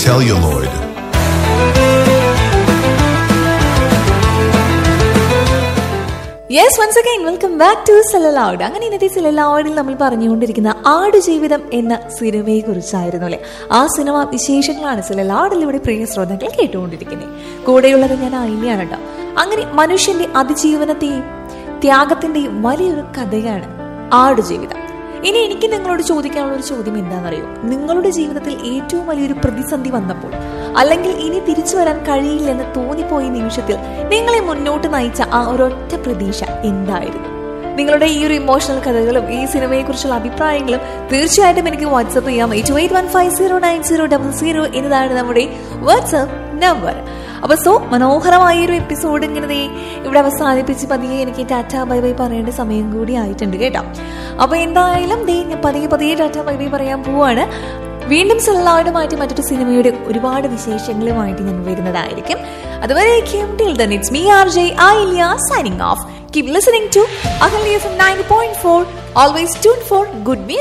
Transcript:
celluloid. Yes once again welcome back to celluloid അങ്ങനെ ഇന്നത്തെ സെലലൗഡിൽ നമ്മൾ പറഞ്ഞുകൊണ്ടിരിക്കുന്ന ആടുജീവിതം എന്ന സിനിമയെ കുറിച്ചായിരുന്നു അല്ലെ ആ സിനിമ വിശേഷങ്ങളാണ് സെലലൗഡിൽ ഇവിടെ പ്രിയ ശ്രോതാക്കൾ കേട്ടുകൊണ്ടിരിക്കുന്നത് കൂടെയുള്ളത് ഞാൻ അയിനെയാണ് കേട്ടോ അങ്ങനെ മനുഷ്യന്റെ അതിജീവനത്തെയും ത്യാഗത്തിന്റെയും വലിയൊരു കഥയാണ് ആടുജീവിതം ഇനി എനിക്ക് നിങ്ങളോട് ചോദിക്കാനുള്ള ഒരു ചോദ്യം എന്താണെന്നറിയോ നിങ്ങളുടെ ജീവിതത്തിൽ ഏറ്റവും വലിയൊരു പ്രതിസന്ധി വന്നപ്പോൾ അല്ലെങ്കിൽ ഇനി തിരിച്ചു വരാൻ കഴിയില്ലെന്ന് തോന്നിപ്പോയ നിമിഷത്തിൽ നിങ്ങളെ മുന്നോട്ട് നയിച്ച ആ ഒരൊറ്റ പ്രതീക്ഷ എന്തായിരുന്നു നിങ്ങളുടെ ഈ ഒരു ഇമോഷണൽ കഥകളും ഈ സിനിമയെ കുറിച്ചുള്ള അഭിപ്രായങ്ങളും തീർച്ചയായിട്ടും എനിക്ക് വാട്സപ്പ് ചെയ്യാം eight eight one five zero nine zero double zero എന്നതാണ് നമ്മുടെ വാട്സപ്പ് നമ്പർ അപ്പൊ സോ മനോഹരമായ ഒരു എപ്പിസോഡ് ഇങ്ങനെ ദേ ഇവിടെ അവസാനിപ്പിച്ച് പതിയെ എനിക്ക് ടാറ്റ ബൈ ബൈ പറയേണ്ട സമയം കൂടി ആയിട്ടുണ്ട് കേട്ടോ അപ്പൊ എന്തായാലും ദേ ഞാൻ പതിയെ പതിയെ ടാറ്റ ബൈ ബൈ പറയാൻ പോവാണ് വീണ്ടും സെല്ലാവുമായിട്ട് മറ്റൊരു സിനിമയുടെ ഒരുപാട് വിശേഷങ്ങളുമായിട്ട് ഞാൻ വരുന്നതായിരിക്കും അതുവരേക്കും till then it's me R J Ailiya signing off keep listening to Ahalya F nine point four always tune for good music